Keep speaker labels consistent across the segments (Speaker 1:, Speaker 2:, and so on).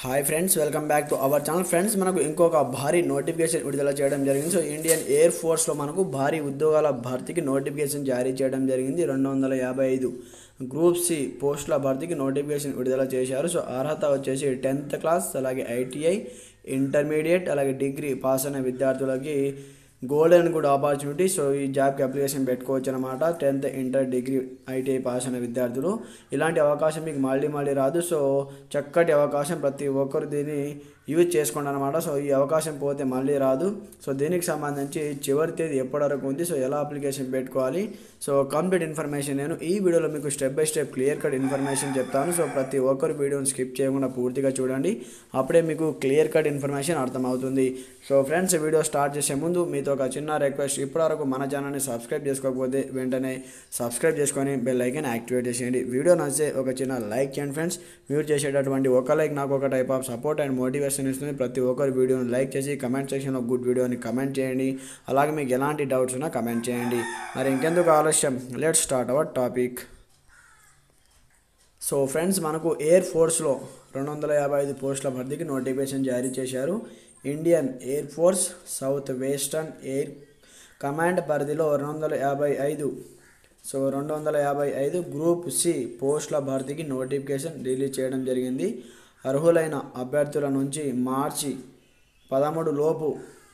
Speaker 1: hi friends welcome back to our channel friends మనకు ఇంకొక భారీ నోటిఫికేషన్ విడుదల చేయడం జరిగింది సో ఇండియన్ ఎయిర్ ఫోర్స్లో మనకు భారీ ఉద్యోగాల భర్తీకి నోటిఫికేషన్ జారీ చేయడం జరిగింది రెండు వందల యాభై ఐదు గ్రూప్ సి పోస్టుల భర్తీకి నోటిఫికేషన్ విడుదల చేశారు సో అర్హత వచ్చేసి టెన్త్ క్లాస్ అలాగే ఐటీఐ ఇంటర్మీడియట్ అలాగే డిగ్రీ పాస్ అయిన విద్యార్థులకి గోల్డెన్ గుడ్ ఆపర్చునిటీ సో ఈ జాబ్కి అప్లికేషన్ పెట్టుకోవచ్చు అనమాట tenth inter degree ITI pass అయిన విద్యార్థులు ఇలాంటి అవకాశం మీకు మళ్ళీ మళ్ళీ రాదు సో చక్కటి అవకాశం ప్రతి ఒక్కరు దీన్ని యూజ్ చేసుకోండి అనమాట సో ఈ అవకాశం పోతే మళ్ళీ రాదు సో దీనికి సంబంధించి చివరి తేదీ ఎప్పటి వరకు ఉంది సో ఎలా అప్లికేషన్ పెట్టుకోవాలి సో కంప్లీట్ ఇన్ఫర్మేషన్ నేను ఈ వీడియోలో మీకు step by step clear cut information చెప్తాను సో ప్రతి ఒక్కరు వీడియోని స్కిప్ చేయకుండా పూర్తిగా చూడండి అప్పుడే మీకు క్లియర్ కట్ ఇన్ఫర్మేషన్ అర్థమవుతుంది సో ఫ్రెండ్స్ వీడియో స్టార్ట్ చేసే ముందు మీతో ఒక చిన్న రిక్వెస్ట్ ఇప్పటివరకు మన ఛానల్ని సబ్స్క్రైబ్ చేసుకోకపోతే వెంటనే సబ్స్క్రైబ్ చేసుకొని బెల్ ఐకాన్ యాక్టివేట్ చేసేయండి వీడియో నచ్చితే ఒక చిన్న లైక్ చేయండి ఫ్రెండ్స్ మీరు చేసేటటువంటి ఒక లైక్ నాకు ఒక type of support and motivation ఇస్తుంది ప్రతి ఒక్కరు వీడియోని లైక్ చేసి కమెంట్ సెక్షన్లో గుడ్ వీడియోని కమెంట్ చేయండి అలాగే మీకు ఎలాంటి డౌట్స్ ఉన్నా కమెంట్ చేయండి మరి ఇంకెందుకు ఆలస్యం let start our topic so friends మనకు ఎయిర్ ఫోర్స్లో రెండు వందల యాభై ఐదు పోస్టుల భర్తీకి నోటిఫికేషన్ జారీ చేశారు Indian Air Force South Western Air Command పరిధిలో రెండు వందల యాభై ఐదు సో రెండు వందల యాభై ఐదు గ్రూప్ సి పోస్టుల భర్తీకి నోటిఫికేషన్ రిలీజ్ చేయడం జరిగింది అర్హులైన అభ్యర్థుల నుంచి మార్చి పదమూడు లోపు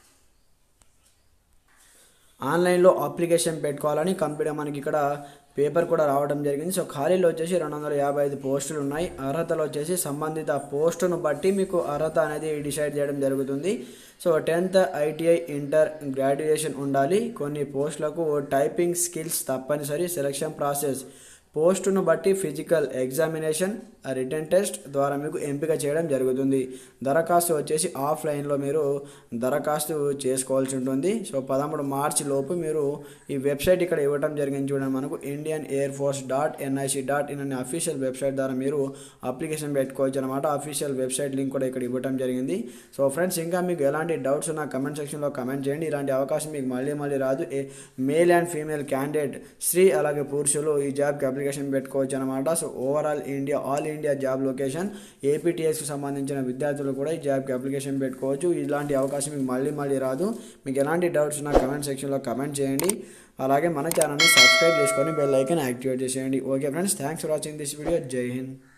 Speaker 1: ఆన్లైన్లో అప్లికేషన్ పెట్టుకోవాలని కంప్లీట్గా మనకి ఇక్కడ పేపర్ కూడా రావడం జరిగింది సో ఖాళీలు వచ్చేసి రెండు వందల యాభై ఐదు పోస్టులు ఉన్నాయి అర్హతలు వచ్చేసి సంబంధిత పోస్టును బట్టి మీకు అర్హత అనేది డిసైడ్ చేయడం జరుగుతుంది so tenth ITI inter graduation ఉండాలి కొన్ని పోస్టులకు టైపింగ్ స్కిల్స్ తప్పనిసరి సెలక్షన్ ప్రాసెస్ పోస్టును బట్టి ఫిజికల్ ఎగ్జామినేషన్ రిటర్న్ టెస్ట్ ద్వారా మీకు ఎంపిక చేయడం జరుగుతుంది దరఖాస్తు వచ్చేసి ఆఫ్లైన్లో మీరు దరఖాస్తు చేసుకోవాల్సి ఉంటుంది సో పదమూడు మార్చి లోపు మీరు ఈ వెబ్సైట్ ఇక్కడ ఇవ్వడం జరిగింది చూడండి మనకు Indian Air Force dot NIC dot in అనే అఫీషియల్ వెబ్సైట్ ద్వారా మీరు అప్లికేషన్ పెట్టుకోవచ్చు అనమాట అఫీషియల్ వెబ్సైట్ లింక్ కూడా ఇక్కడ ఇవ్వడం జరిగింది సో ఫ్రెండ్స్ ఇంకా మీకు ఎలాంటి డౌట్స్ ఉన్నా కమెంట్ సెక్షన్లో కమెంట్ చేయండి ఇలాంటి అవకాశం మీకు మళ్ళీ మళ్ళీ రాదు మేల్ అండ్ ఫీమేల్ క్యాండిడేట్ స్త్రీ అలాగే పురుషులు ఈ జాబ్కి అప్లికేషన్ పెట్టుకోవచ్చు అనమాట so overall India all India job location ఏపీటీఎస్కి సంబంధించిన విద్యార్థులు కూడా ఈ జాబ్కి అప్లికేషన్ పెట్టుకోవచ్చు ఇలాంటి అవకాశం మీకు మళ్ళీ మళ్ళీ రాదు మీకు ఎలాంటి డౌట్స్ ఉన్నా కమెంట్ సెక్షన్లో కమెంట్ చేయండి అలాగే మన ఛానల్ని సబ్స్క్రైబ్ చేసుకొని బెల్ ఐకన్ యాక్టివేట్ చేసేయండి okay friends thanks for watching this video Jai Hind